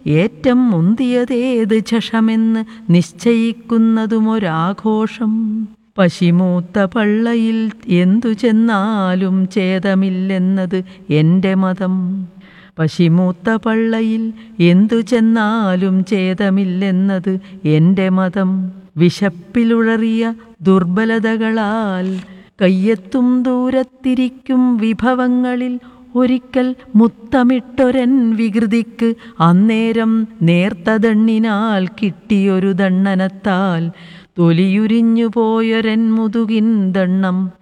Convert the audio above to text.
ഏറ്റം മുന്തിയതേത് ചഷമെന്ന് നിശ്ചയിക്കുന്നതുമൊരാഘോഷം പശിമൂത്ത പള്ളയിൽ എന്തു ചെന്നാലും ഛേദമില്ലെന്നത് എൻ്റെ മതം പശിമൂത്ത പള്ളയിൽ എന്തു ചെന്നാലും ഛേദമില്ലെന്നത് എൻ്റെ മതം വിശപ്പിലുഴറിയ ദുർബലതകളാൽ കയ്യെത്തും ദൂരത്തിരിക്കും വിഭവങ്ങളിൽ ഒരിക്കൽ മുത്തമിട്ടൊരൻ വികൃതിക്ക് അന്നേരം നേർത്തതണ്ണിനാൽ കിട്ടിയൊരു ദണ്ണനത്താൽ തൊലിയുരിഞ്ഞു പോയൊരൻ മുതുകിൻ ദണ്ണം